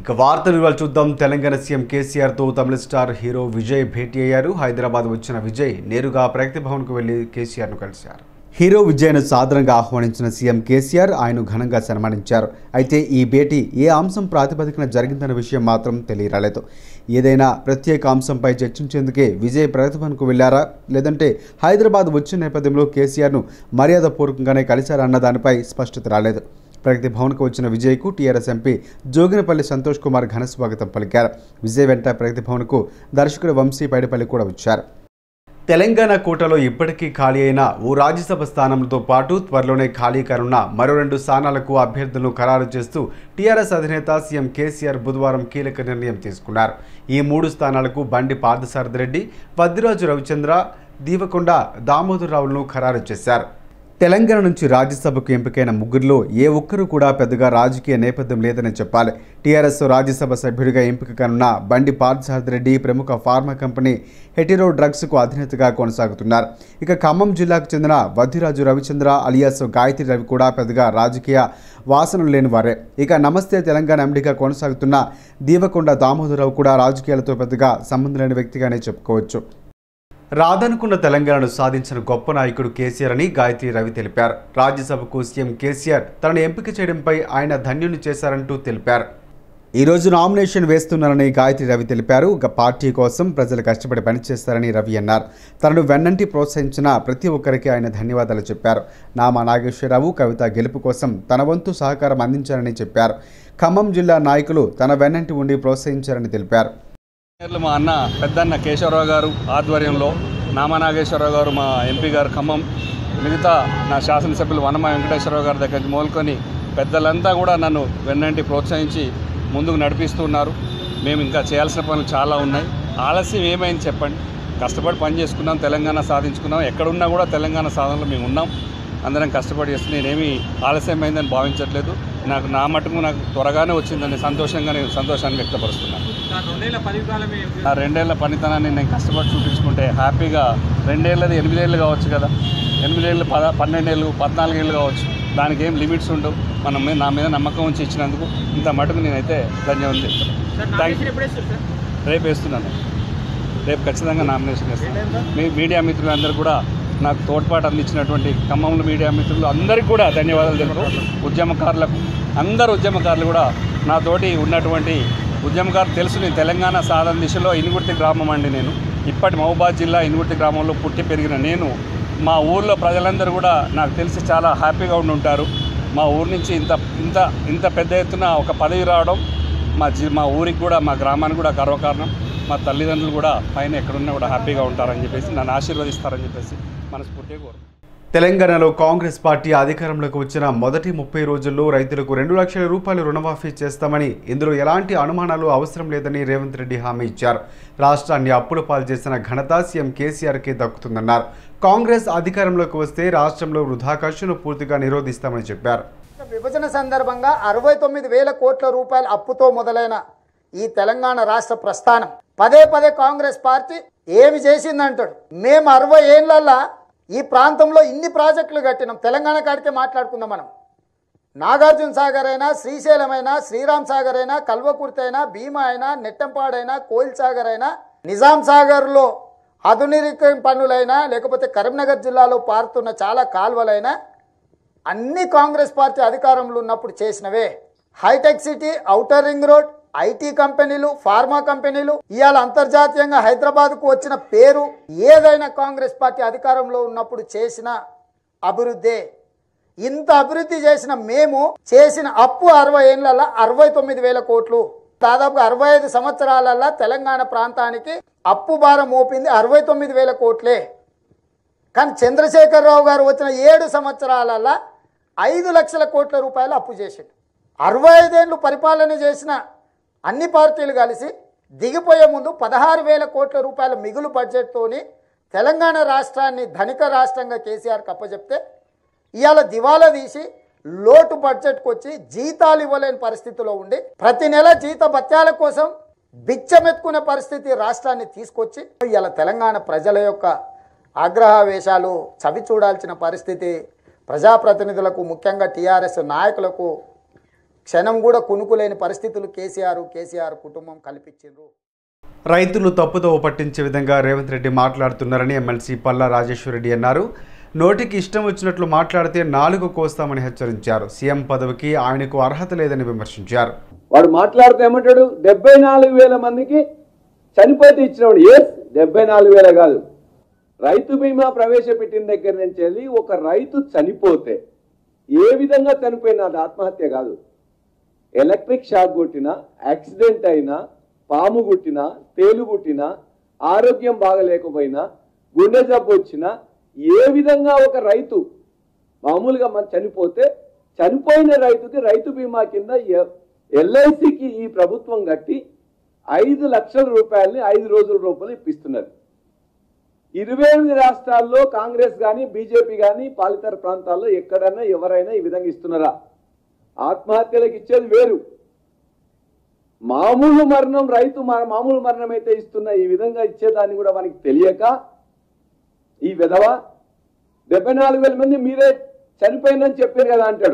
ఇక వార్తలు ఇవాళ చూద్దాం తెలంగాణ సీఎం కేసీఆర్తో తమిళ స్టార్ హీరో విజయ్ భేటీ అయ్యారు హైదరాబాద్ వచ్చిన విజయ్ నేరుగా ప్రగతి భవన్కు వెళ్లి కేసీఆర్ను కలిశారు హీరో విజయ్ను సాదరంగా ఆహ్వానించిన సీఎం కేసీఆర్ ఆయన ఘనంగా సన్మానించారు అయితే ఈ భేటీ ఏ అంశం ప్రాతిపదికన జరిగిందన్న విషయం మాత్రం తెలియరాలేదు ఏదైనా ప్రత్యేక అంశంపై చర్చించేందుకే విజయ్ ప్రగతి భవన్కు వెళ్లారా లేదంటే హైదరాబాద్ వచ్చిన నేపథ్యంలో కేసీఆర్ను మర్యాదపూర్వకంగానే కలిశారన్న దానిపై స్పష్టత రాలేదు ప్రగతి భవన్కు వచ్చిన విజయ్కు టీఆర్ఎస్ ఎంపీ జోగినపల్లి సంతోష్ కుమార్ ఘన స్వాగతం పలికారు విజయ్ వెంట ప్రగతి భవన్కు దర్శకుడు వంశీ పైడిపల్లి కూడా వచ్చారు తెలంగాణ కోటలో ఇప్పటికీ ఖాళీ అయిన ఓ రాజ్యసభ స్థానంతో పాటు త్వరలోనే ఖాళీ కానున్న మరో రెండు స్థానాలకు అభ్యర్థులను ఖరారు చేస్తూ టీఆర్ఎస్ అధినేత సీఎం కేసీఆర్ బుధవారం కీలక నిర్ణయం తీసుకున్నారు ఈ మూడు స్థానాలకు బండి పార్థసారథి రెడ్డి వద్దిరాజు రవిచంద్ర దీవకొండ దామోదరరావులను ఖరారు చేశారు తెలంగాణ నుంచి రాజ్యసభకు ఎంపికైన ముగ్గురిలో ఏ ఒక్కరూ కూడా పెద్దగా రాజకీయ నేపథ్యం లేదని చెప్పాలి టీఆర్ఎస్ రాజ్యసభ సభ్యుడిగా ఎంపిక కానున్న బండి పార్థసారథి రెడ్డి ప్రముఖ ఫార్మా కంపెనీ హెటిరో డ్రగ్స్కు అధినేతగా కొనసాగుతున్నారు ఇక ఖమ్మం జిల్లాకు చెందిన వద్దిరాజు రవిచంద్ర అలియాస్ గాయత్రి రవి కూడా పెద్దగా రాజకీయ వాసనలు లేని వారే ఇక నమస్తే తెలంగాణ ఎండిగా కొనసాగుతున్న దీవకొండ దామోదరరావు కూడా రాజకీయాలతో పెద్దగా సంబంధం లేని వ్యక్తిగానే చెప్పుకోవచ్చు రాదనుకున్న తెలంగాణను సాధించిన గొప్ప నాయకుడు కేసీఆర్ అని గాయత్రి రవి తెలిపారు రాజ్యసభకు సీఎం కేసీఆర్ తనను ఎంపిక చేయడంపై ఆయన ధన్యుని చేశారంటూ తెలిపారు ఈ రోజు నామినేషన్ వేస్తున్నారని గాయత్రి రవి తెలిపారు ఒక పార్టీ కోసం ప్రజలు కష్టపడి పనిచేస్తారని రవి అన్నారు తనను వెన్నంటి ప్రోత్సహించిన ప్రతి ఒక్కరికి ఆయన ధన్యవాదాలు చెప్పారు నామా నాగేశ్వరరావు కవిత గెలుపు కోసం తన వంతు సహకారం అందించారని చెప్పారు ఖమ్మం జిల్లా నాయకులు తన వెన్నంటి ఉండి ప్రోత్సహించారని తెలిపారు ఇంజనీర్లు మా అన్న పెద్దన్న కేశవరావు గారు ఆధ్వర్యంలో నామనాగేశ్వరరావు గారు మా ఎంపీ గారు ఖమ్మం మిగతా నా శాసనసభ్యులు వనమ వెంకటేశ్వరరావు గారి దగ్గర నుంచి మొదలుకొని పెద్దలంతా కూడా నన్ను వెన్నంటి ప్రోత్సహించి ముందుకు నడిపిస్తున్నారు మేము ఇంకా చేయాల్సిన పనులు చాలా ఉన్నాయి ఆలస్యం ఏమైంది చెప్పండి కష్టపడి పని చేసుకున్నాం తెలంగాణ సాధించుకున్నాం ఎక్కడున్నా కూడా తెలంగాణ సాధనలో మేము ఉన్నాం అందరం కష్టపడి చేస్తే నేనేమి ఆలస్యమైందని భావించట్లేదు నాకు నా మటుకు నాకు త్వరగానే వచ్చిందని సంతోషంగా నేను సంతోషాన్ని వ్యక్తపరుస్తున్నాను ఆ రెండేళ్ల పనితనాన్ని నేను కష్టపడి చూపించుకుంటే హ్యాపీగా రెండేళ్ళది ఎనిమిదేళ్ళు కావచ్చు కదా ఎనిమిదేళ్ళు పద పన్నెండేళ్ళు పద్నాలుగేళ్ళు కావచ్చు దానికి ఏం లిమిట్స్ ఉండవు మనం మీద నా మీద నమ్మకం ఉంచి ఇచ్చినందుకు ఇంత మటుకు నేనైతే ధన్యవాదాలు చెప్తాను థ్యాంక్ యూ రేపు వేస్తున్నాను రేపు ఖచ్చితంగా నామినేషన్ వేస్తాను మీ మీడియా మిత్రులందరూ కూడా నాకు తోడ్పాటు అందించినటువంటి ఖమ్మంలో మీడియా మిత్రులు అందరికీ కూడా ధన్యవాదాలు తెలుపు ఉద్యమకారులకు అందరు ఉద్యమకారులు కూడా నాతోటి ఉన్నటువంటి ఉద్యమకారులు తెలుసు నేను తెలంగాణ సాధన దిశలో ఇనుగుర్తి గ్రామం అండి నేను ఇప్పటి మహబూబాద్ జిల్లా ఇనుగుర్తి గ్రామంలో పుట్టి పెరిగిన నేను మా ఊర్లో ప్రజలందరూ కూడా నాకు తెలిసి చాలా హ్యాపీగా ఉండి ఉంటారు మా ఊరు నుంచి ఇంత ఇంత ఇంత పెద్ద ఎత్తున ఒక పదవి రావడం మా జి మా ఊరికి కూడా మా గ్రామానికి కూడా గర్వకారణం మా తల్లిదండ్రులు కూడా పైన ఎక్కడున్నా కూడా హ్యాపీగా ఉంటారని చెప్పేసి నన్ను ఆశీర్వదిస్తారని చెప్పేసి మనస్ఫూర్తిగా కోరు తెలంగాణలో కాంగ్రెస్ పార్టీ అధికారంలోకి వచ్చిన మొదటి ముప్పై రోజుల్లో రైతులకు రెండు లక్షల రూపాయలు రుణమాఫీ చేస్తామని ఇందులో ఎలాంటి అనుమానాలు అవసరం లేదని రేవంత్ రెడ్డి హామీ ఇచ్చారు రాష్ట్రాన్ని అప్పుల పాలు చేసిన ఘనత సీఎం కేసీఆర్కే దక్కుతుందన్నారు కాంగ్రెస్ అధికారంలోకి వస్తే రాష్ట్రంలో వృధా ఖర్చును పూర్తిగా నిరోధిస్తామని చెప్పారు విభజన సందర్భంగా అరవై తొమ్మిది వేల కోట్ల రూపాయల అప్పుతో మొదలైన ఈ తెలంగాణ రాష్ట్ర ప్రస్థానం పదే పదే కాంగ్రెస్ పార్టీ ఏమి చేసిందంటాడు మేము అరవై ఏళ్ళల్లా ఈ ప్రాంతంలో ఇన్ని ప్రాజెక్టులు కట్టినాం తెలంగాణ కాడికే మాట్లాడుకుందాం మనం నాగార్జున సాగర్ అయినా శ్రీశైలం అయినా శ్రీరామ్ సాగర్ అయినా కల్వకుర్తి అయినా భీమా అయినా నెట్టంపాడైనా కోయిల్ సాగర్ అయినా నిజాం సాగర్లో ఆధునిక పనులైనా లేకపోతే కరీంనగర్ జిల్లాలో పారుతున్న చాలా కాలువలైనా అన్ని కాంగ్రెస్ పార్టీ అధికారంలో ఉన్నప్పుడు చేసినవే hitech city outer ring road IT కంపెనీలు ఫార్మా కంపెనీలు ఇవాళ అంతర్జాతీయంగా హైదరాబాద్కు వచ్చిన పేరు ఏదైనా కాంగ్రెస్ పార్టీ అధికారంలో ఉన్నప్పుడు చేసిన అభివృద్ధే ఇంత అభివృద్ధి చేసిన మేము చేసిన అప్పు అరవై ఏళ్ళ అరవై తొమ్మిది వేల కోట్లు దాదాపుగా అరవై ఐదు సంవత్సరాలల్లా తెలంగాణ ప్రాంతానికి అప్పు భారం మోపింది అరవై తొమ్మిది వేల కోట్లే కానీ చంద్రశేఖరరావు గారు వచ్చిన ఏడు సంవత్సరాలల్లా ఐదు లక్షల కోట్ల రూపాయలు అప్పు చేసిండు అరవై ఐదేళ్ళు పరిపాలన చేసిన అన్ని పార్టీలు కలిసి దిగిపోయే ముందు పదహారు వేల కోట్ల రూపాయల మిగులు బడ్జెట్తోని తెలంగాణ రాష్ట్రాన్ని ధనిక రాష్ట్రంగా కేసీఆర్ కప్పచెప్తే ఇవాళ దివాలా తీసి లోటు బడ్జెట్కి వచ్చి జీతాలు ఇవ్వలేని పరిస్థితిలో ఉండి ప్రతి నెల జీత భత్యాల కోసం బిచ్చమెత్తుకునే పరిస్థితి రాష్ట్రాన్ని తీసుకొచ్చి ఇవాళ తెలంగాణ ప్రజల యొక్క ఆగ్రహావేశాలు చవి చూడాల్సిన పరిస్థితి ప్రజాప్రతినిధులకు ముఖ్యంగా టీఆర్ఎస్ నాయకులకు క్షణం కూడా కునుకులేని పరిస్థితులు కేసీఆర్ కేసీఆర్ కుటుంబం కల్పించారు రైతులు తప్పుదోవ పట్టించే విధంగా రేవంత్ రెడ్డి మాట్లాడుతున్నారని ఎమ్మెల్సీ పల్లా రాజేశ్వరరెడ్డి అన్నారు నోటికి ఇష్టం వచ్చినట్లు మాట్లాడితే నాలుగు కోస్తామని హెచ్చరించారు సీఎం పదవికి ఆయనకు అర్హత లేదని విమర్శించారు వాడు మాట్లాడితే ఏమంటాడు డెబ్బై నాలుగు వేల మందికి చనిపోతే ఇచ్చినవాడు ఎస్ డెబ్బై నాలుగు వేల కాదు రైతు బీమా ప్రవేశపెట్టిన దగ్గర నుంచి వెళ్ళి ఒక రైతు చనిపోతే ఏ విధంగా చనిపోయినా అది ఆత్మహత్య కాదు ఎలక్ట్రిక్ షాక్ కొట్టినా యాక్సిడెంట్ అయినా పాము గుట్టినా తేలు గుట్టినా ఆరోగ్యం బాగలేకపోయినా గుండె జబ్బు వచ్చినా ఏ విధంగా ఒక రైతు మామూలుగా మనం చనిపోతే చనిపోయిన రైతుకి రైతు బీమా కింద ఎల్ఐసికి ఈ ప్రభుత్వం కట్టి ఐదు లక్షల రూపాయలని ఐదు రోజుల రూపాయలు ఇప్పిస్తున్నది ఇరవై ఎనిమిది రాష్ట్రాల్లో కాంగ్రెస్ కానీ బీజేపీ కానీ పాలితర ప్రాంతాల్లో ఎక్కడైనా ఎవరైనా ఈ విధంగా ఇస్తున్నారా ఆత్మహత్యలకు ఇచ్చేది వేరు మామూలు మరణం రైతు మా- మామూలు మరణం అయితే ఇస్తున్న ఈ విధంగా ఇచ్చేదాన్ని కూడా మనకి తెలియక ఈ విధవ డెబ్బై నాలుగు వేల మంది మీరే చనిపోయిందని చెప్పారు కదా అంటాడు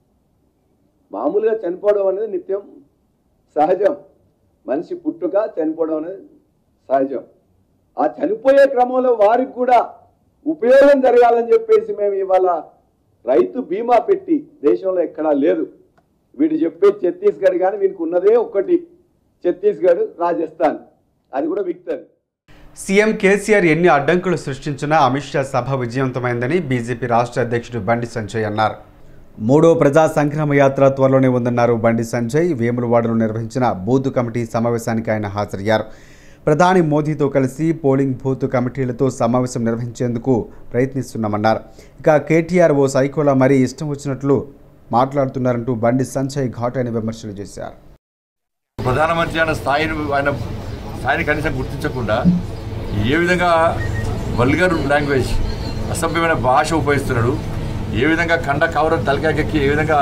మామూలుగా చనిపోవడం అనేది నిత్యం సహజం మనిషి పుట్టుక చనిపోవడం అనేది సహజం ఆ చనిపోయే క్రమంలో వారికి కూడా ఉపయోగం జరగాలని చెప్పేసి మేము ఇవాళ రైతు బీమా పెట్టి దేశంలో ఎక్కడా లేదు వీడు చెప్పే ఛత్తీస్గఢ్ కానీ వీనికి ఉన్నదే ఒక్కటి ఛత్తీస్గఢ్ రాజస్థాన్ అది కూడా విక్తది సీఎం కేసీఆర్ ఎన్ని అడ్డంకులు సృష్టించినా అమిత్ షా సభ విజయవంతమైందని బీజేపీ రాష్ట్ర అధ్యక్షుడు బండి సంజయ్ అన్నారు మూడో ప్రజా సంగ్రామ యాత్ర త్వరలోనే ఉందన్నారు బండి సంజయ్ వేములవాడలో నిర్వహించిన బూత్ కమిటీ సమావేశానికి ఆయన హాజరయ్యారు ప్రధాని మోదీతో కలిసి పోలింగ్ బూత్ కమిటీలతో సమావేశం నిర్వహించేందుకు ప్రయత్నిస్తున్నామన్నారు ఇక కేటీఆర్ ఓ సైకోలా మరీ ఇష్టం వచ్చినట్లు మాట్లాడుతున్నారంటూ బండి సంజయ్ ఘాటైన విమర్శలు చేశారు ప్రధానమంత్రి అన్న స్థాయిని ఆయన స్థాయిని కనీసం గుర్తించకుండా ఏ విధంగా వల్గర్ లాంగ్వేజ్ అసభ్యమైన భాష ఉపయోగిస్తున్నాడు ఏ విధంగా కండ కవరం తలకాయకెక్కి ఏ విధంగా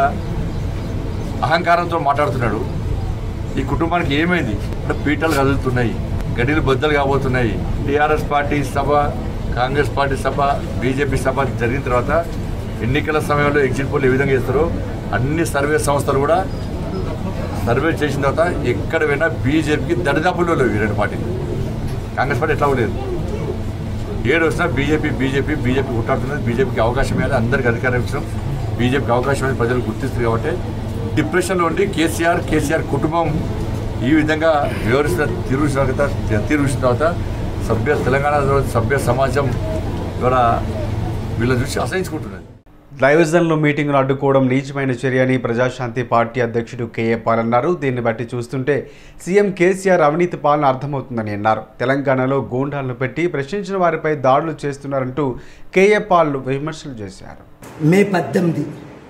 అహంకారంతో మాట్లాడుతున్నాడు ఈ కుటుంబానికి ఏమైంది అంటే పీటలు కదులుతున్నాయి గడిలు బద్దలు కాబోతున్నాయి టీఆర్ఎస్ పార్టీ సభ కాంగ్రెస్ పార్టీ సభ బీజేపీ సభ జరిగిన తర్వాత ఎన్నికల సమయంలో ఎగ్జిట్ పోల్ ఏ విధంగా చేస్తారో అన్ని సర్వే సంస్థలు కూడా సర్వే చేసిన తర్వాత ఎక్కడ పోయినా బీజేపీకి దరిదాపుల్లో లేవు ఈ రెండు పార్టీలు కాంగ్రెస్ పార్టీ ఎట్లా లేదు ఏడు వచ్చినా బీజేపీ బీజేపీ బీజేపీ కొట్టాడుతున్నది బీజేపీకి అవకాశం ఇవ్వాలి అందరికీ అధికారం ఇచ్చడం బీజేపీకి అవకాశం అనేది ప్రజలు గుర్తిస్తారు కాబట్టి డిప్రెషన్లో ఉండి కేసీఆర్ కేసీఆర్ కుటుంబం ఈ విధంగా వివరిస్తున్న తీరు తర్వాత తీరు చూసిన తర్వాత సభ్య తెలంగాణ సభ్య సమాజం ద్వారా వీళ్ళ చూసి అసహించుకుంటున్నది డైవిజన్లో మీటింగ్ను అడ్డుకోవడం నీచమైన చర్య అని ప్రజాశాంతి పార్టీ అధ్యక్షుడు కేఏ పాల్ అన్నారు దీన్ని బట్టి చూస్తుంటే సీఎం కేసీఆర్ అవినీతి పాలన అర్థమవుతుందని అన్నారు తెలంగాణలో గూండాలను పెట్టి ప్రశ్నించిన వారిపై దాడులు చేస్తున్నారంటూ కేఏ పాల్ విమర్శలు చేశారు మే పద్దెనిమిది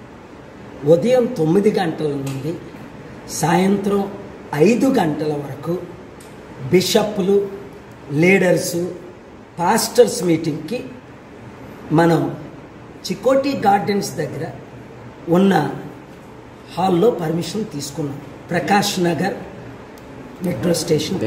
ఉదయం తొమ్మిది గంటల నుండి సాయంత్రం ఐదు గంటల వరకు బిషప్లు లీడర్సు పాస్టర్స్ మీటింగ్కి మనం చికోటి గార్డెన్స్ దగ్గర ఉన్న హాల్లో పర్మిషన్ తీసుకున్నాం Prakash Nagar metro station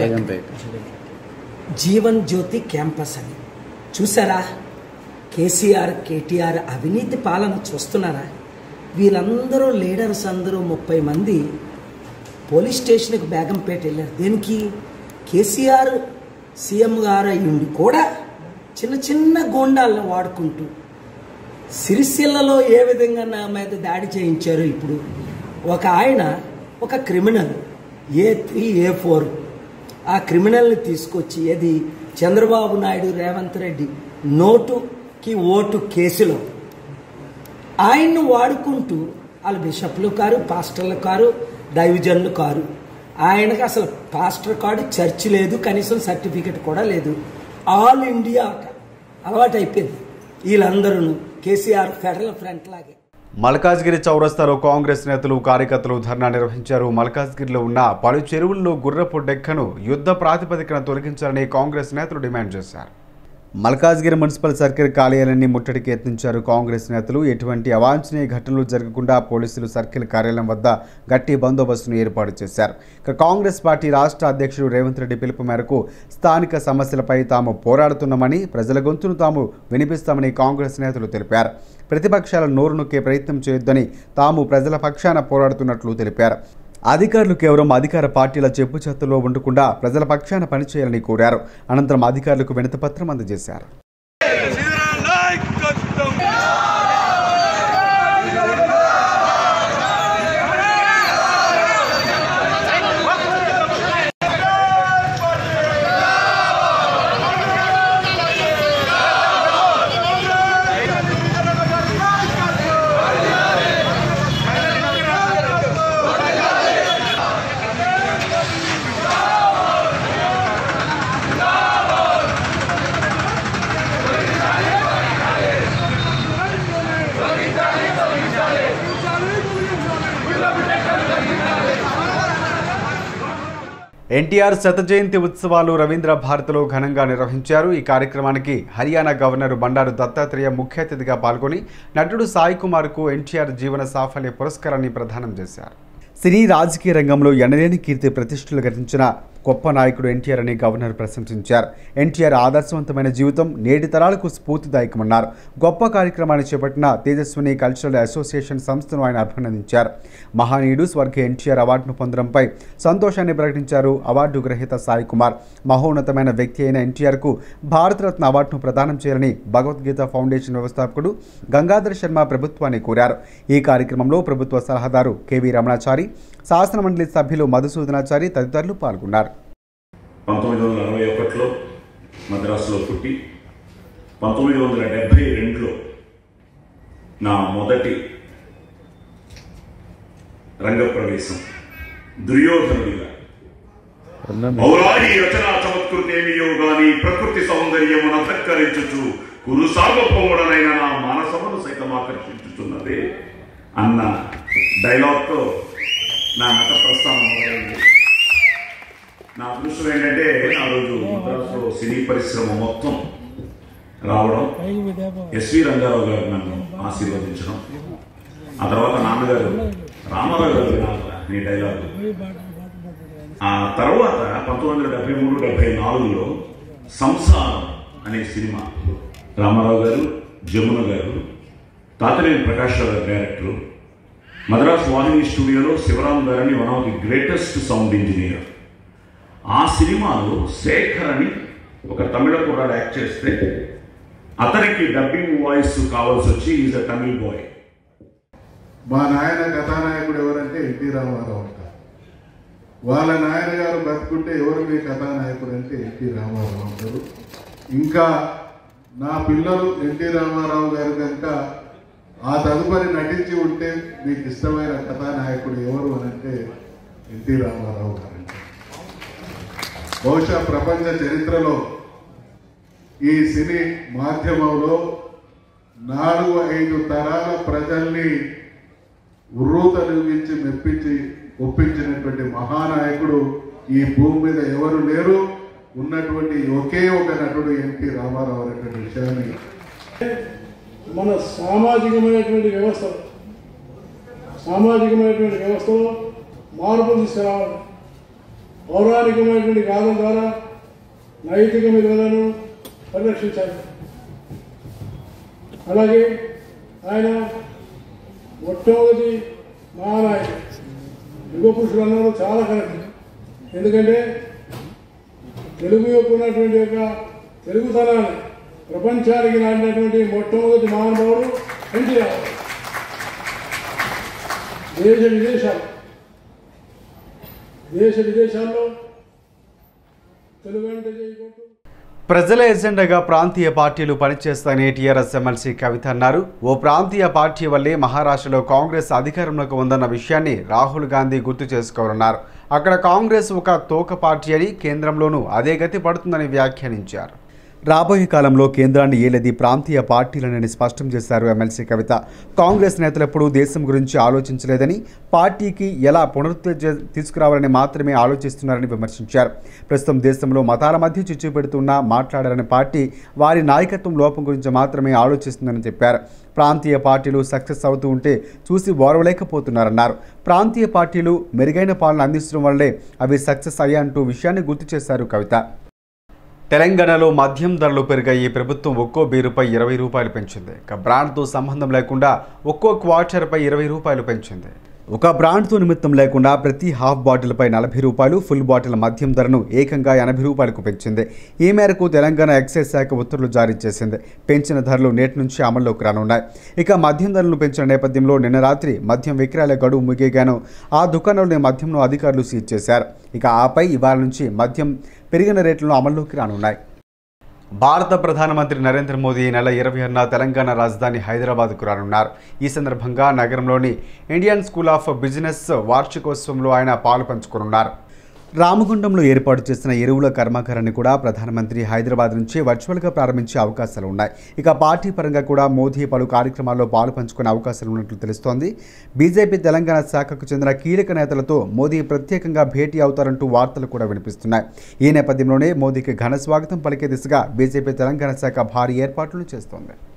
Jeevan Jyothi campus అని చూసారా కేసీఆర్ కేటీఆర్ అవినీతి పాలన చూస్తున్నారా వీళ్ళందరూ లీడర్స్ అందరూ ముప్పై మంది పోలీస్ స్టేషన్కి బేగంపేట వెళ్ళారు దేనికి కేసీఆర్ సీఎం గారు అయ్యుండి కూడా చిన్న చిన్న గోండాలను వాడుకుంటూ సిరిసిల్లలో ఏ విధంగా నా మీద దాడి చేయించారో ఇప్పుడు ఒక ఆయన ఒక criminal A three A four ఆ క్రిమినల్ని తీసుకొచ్చి ఏది చంద్రబాబు నాయుడు రేవంత్ రెడ్డి నోటుకి ఓటు కేసులో ఆయన్ను వాడుకుంటూ వాళ్ళ బిషప్లు కారు పాస్టర్లు కారు డైవిజన్లు కారు ఆయనకు అసలు పాస్టర్ కార్డు చర్చ్ లేదు కనీసం సర్టిఫికెట్ కూడా లేదు ఆల్ ఇండియా అలవాటు అయిపోయింది వీళ్ళందరూ కేసీఆర్ ఫెడరల్ ఫ్రంట్ లాగే మల్కాజ్గిరి చౌరస్తాలో కాంగ్రెస్ నేతలు కార్యకర్తలు ధర్నా నిర్వహించారు మల్కాజ్గిరిలో ఉన్న పలు చెరువుల్లో గుర్రపు డెక్కను యుద్ధ ప్రాతిపదికన తొలగించాలని కాంగ్రెస్ నేతలు డిమాండ్ చేశారు మల్కాజ్గిరి మున్సిపల్ సర్కిల్ కార్యాలయాన్ని ముట్టడికి యత్నించారు కాంగ్రెస్ నేతలు ఎటువంటి అవాంఛనీయ ఘటనలు జరగకుండా పోలీసులు సర్కిల్ కార్యాలయం వద్ద గట్టి బందోబస్తును ఏర్పాటు చేశారు ఇక కాంగ్రెస్ పార్టీ రాష్ట్ర అధ్యక్షుడు రేవంత్ రెడ్డి పిలుపు మేరకు స్థానిక సమస్యలపై తాము పోరాడుతున్నామని ప్రజల గొంతును తాము వినిపిస్తామని కాంగ్రెస్ నేతలు తెలిపారు ప్రతిపక్షాల నోరు నొక్కే ప్రయత్నం చేయొద్దని తాము ప్రజల పక్షాన పోరాడుతున్నట్లు తెలిపారు అధికారులు కేవలం అధికార పార్టీల చెప్పు చెత్తలో ఉండకుండా ప్రజల పక్షాన పనిచేయాలని కోరారు అనంతరం అధికారులకు వినతిపత్రం అందజేశారు ఎన్టీఆర్ శత జయంతి ఉత్సవాలు రవీంద్ర భారతిలో ఘనంగా నిర్వహించారు ఈ కార్యక్రమానికి హర్యానా గవర్నర్ బండారు దత్తాత్రేయ ముఖ్య అతిథిగా పాల్గొని నటుడు సాయి కుమార్కు ఎన్టీఆర్ జీవన సాఫల్య పురస్కారాన్ని ప్రదానం చేశారు సినీ రాజకీయ రంగంలో ఎనలేని కీర్తి ప్రతిష్టలు గతించిన గొప్ప నాయకుడు ఎన్టీఆర్ అని గవర్నర్ ప్రశంసించారు ఎన్టీఆర్ ఆదర్శవంతమైన జీవితం నేటి తరాలకు స్ఫూర్తిదాయకమన్నారు గొప్ప కార్యక్రమాన్ని చేపట్టిన తేజస్విని కల్చరల్ అసోసియేషన్ సంస్థను ఆయన అభినందించారు మహానీయుడు స్వర్గీయ ఎన్టీఆర్ అవార్డును పొందడంపై సంతోషాన్ని ప్రకటించారు అవార్డు గ్రహీత సాయి కుమార్ మహోన్నతమైన వ్యక్తి అయిన ఎన్టీఆర్కు భారతరత్న అవార్డును ప్రదానం చేయాలని భగవద్గీత ఫౌండేషన్ వ్యవస్థాపకుడు గంగాధర్ శర్మ ప్రభుత్వాన్ని కోరారు ఈ కార్యక్రమంలో ప్రభుత్వ సలహాదారు కెవి రమణాచారి శాసనమండలి సభ్యులు మధుసూదనాచారి తదితరులు పాల్గొన్నారు పంతొమ్మిది వందల అరవై ఒకటిలో మద్రాసులో పుట్టి పంతొమ్మిది వందల డెబ్భై రెండులో నా మొదటి రంగప్రవేశం దుర్యోధనుడిగా పౌరాణి రచనా చమత్కృతేమియో గాని ప్రకృతి సౌందర్యమున ధక్కరించుచు కురు సార్వభౌముడనైన నా మానసమును సైతం ఆకర్షించుతున్నదే అన్న డైలాగ్తో నా నట ప్రస్థానం మొదలైంది నా అదృష్టం ఏంటంటే ఆ రోజు మద్రాసులో సినీ పరిశ్రమ మొత్తం రావడం ఎస్వి రంగారావు గారు నన్ను ఆశీర్వదించడం ఆ తర్వాత నాన్నగారు రామారావు గారు వినాలా నీ డైలాగ్ ఆ తర్వాత పంతొమ్మిది వందల డెబ్బై మూడు డెబ్బై నాలుగులో సంసారం అనే సినిమా రామారావు గారు జమున గారు తాతనేని ప్రకాష్ రావు గారు డైరెక్టర్ మద్రాస్ వాహిని స్టూడియోలో శివరాం గారని one of the greatest sound engineer ఆ సినిమాలో శేఖర్ అని ఒక తమిళ కుర్రాడు యాక్ట్ చేస్తే అతనికి డబ్బింగ్ వాయిస్ కావాల్సి వచ్చి ఈజ్ అ తమిళ్ బాయ్ మా నాయన కథానాయకుడు ఎవరంటే ఎన్టీ రామారావు అంటారు వాళ్ళ నాయన గారు బతుకుంటే ఎవరు మీ కథానాయకుడు అంటే ఎన్టీ రామారావు అంటారు ఇంకా నా పిల్లలు ఎన్టీ రామారావు గారు కనుక ఆ తదుపరి నటించి ఉంటే మీకు ఇష్టమైన కథానాయకుడు ఎవరు అని అంటే ఎన్టీ రామారావు గారు అంటారు బహుశా ప్రపంచ చరిత్రలో ఈ సినీ మాధ్యమంలో నాలుగు ఐదు తరాల ప్రజల్ని ఉర్రూతలిగించి మెప్పించి ఒప్పించినటువంటి మహానాయకుడు ఈ భూమి మీద ఎవరు లేరు ఉన్నటువంటి ఒకే ఒక నటుడు ఎన్టీ రామారావు అనేటువంటి విషయాన్ని మన సామాజికమైనటువంటి వ్యవస్థ సామాజికమైనటువంటి వ్యవస్థలో మార్పు తీసుకురావాలి పౌరాణికమైనటువంటి గాథల ద్వారా నైతిక విలువలను పరిరక్షించాలి అలాగే ఆయన మొట్టమొదటి మహానాయకుడు యుగ పురుషులు అన్నారు చాలా కరెక్ట్ ఎందుకంటే తెలుగు యొక్క ఉన్నటువంటి యొక్క తెలుగుతనాన్ని ప్రపంచానికి నాటినటువంటి మొట్టమొదటి మహానుభావుడు ఎన్టీఆర్ దేశ విదేశాలు దేశ విదేశాల్లో తెలుగు అంటే చేయకూడదు ప్రజల ఎజెండాగా ప్రాంతీయ పార్టీలు పనిచేస్తాయని టీఆర్ఎస్ ఎమ్మెల్సీ కవిత అన్నారు ఓ ప్రాంతీయ పార్టీ వల్లే మహారాష్ట్రలో కాంగ్రెస్ అధికారంలోకి ఉందన్న విషయాన్ని రాహుల్ గాంధీ గుర్తు చేసుకోవాలన్నారు అక్కడ కాంగ్రెస్ ఒక తోక పార్టీ అని కేంద్రంలోనూ అదే గతి పడుతుందని వ్యాఖ్యానించారు రాబోయే కాలంలో కేంద్రాన్ని ఏలేది ప్రాంతీయ పార్టీలనని స్పష్టం చేశారు ఎమ్మెల్సీ కవిత కాంగ్రెస్ నేతలెప్పుడూ దేశం గురించి ఆలోచించలేదని పార్టీకి ఎలా పునరుద్ధ తీసుకురావాలని మాత్రమే ఆలోచిస్తున్నారని విమర్శించారు ప్రస్తుతం దేశంలో మతాల మధ్య చిచ్చు పెడుతున్నా మాట్లాడారని పార్టీ వారి నాయకత్వం లోపం గురించి మాత్రమే ఆలోచిస్తుందని చెప్పారు ప్రాంతీయ పార్టీలు సక్సెస్ అవుతూ ఉంటే చూసి ఓర్వలేకపోతున్నారన్నారు ప్రాంతీయ పార్టీలు మెరుగైన పాలన అందించడం వల్లే అవి సక్సెస్ అయ్యాయంటూ విషయాన్ని గుర్తు చేశారు కవిత తెలంగాణలో మద్యం ధరలు పెరిగాయి ప్రభుత్వం ఒక్కో బీరుపై ఇరవై రూపాయలు పెంచింది ఇక బ్రాండ్తో సంబంధం లేకుండా ఒక్కో క్వార్టర్పై ఇరవై రూపాయలు పెంచింది ఒక బ్రాండ్తో నిమిత్తం లేకుండా ప్రతి హాఫ్ బాటిల్పై నలభై రూపాయలు ఫుల్ బాటిల్ మద్యం ధరను ఏకంగా ఎనభై రూపాయలకు పెంచింది ఈ మేరకు తెలంగాణ ఎక్సైజ్ శాఖ ఉత్తర్వులు జారీ చేసింది పెంచిన ధరలు నేటి నుంచి అమల్లోకి రానున్నాయి ఇక మద్యం ధరలను పెంచిన నేపథ్యంలో నిన్న రాత్రి మద్యం విక్రయాల గడువు ముగియగాను ఆ దుకాణంలోని మద్యంను అధికారులు సీజ్ చేశారు ఇక ఆపై ఇవాళ నుంచి మద్యం పెరిగిన రేట్లను అమల్లోకి రానున్నాయి భారత ప్రధానమంత్రి నరేంద్ర మోదీ ఈ నెల ఇరవై ఆరున తెలంగాణ రాజధాని హైదరాబాద్కు రానున్నారు ఈ సందర్భంగా నగరంలోని ఇండియన్ స్కూల్ ఆఫ్ బిజినెస్ వార్షికోత్సవంలో ఆయన పాలు పంచుకోనున్నారు రామగుండంలో ఏర్పాటు చేసిన ఎరువుల కర్మాగారాన్ని కూడా ప్రధానమంత్రి హైదరాబాద్ నుంచి వర్చువల్గా ప్రారంభించే అవకాశాలు ఉన్నాయి ఇక పార్టీ పరంగా కూడా మోదీ పలు కార్యక్రమాల్లో పాలు పంచుకునే అవకాశాలు ఉన్నట్లు తెలుస్తోంది బీజేపీ తెలంగాణ శాఖకు చెందిన కీలక నేతలతో మోదీ ప్రత్యేకంగా భేటీ అవుతారంటూ వార్తలు కూడా వినిపిస్తున్నాయి ఈ నేపథ్యంలోనే మోదీకి ఘన స్వాగతం పలికే దిశగా బీజేపీ తెలంగాణ శాఖ భారీ ఏర్పాట్లు చేస్తోంది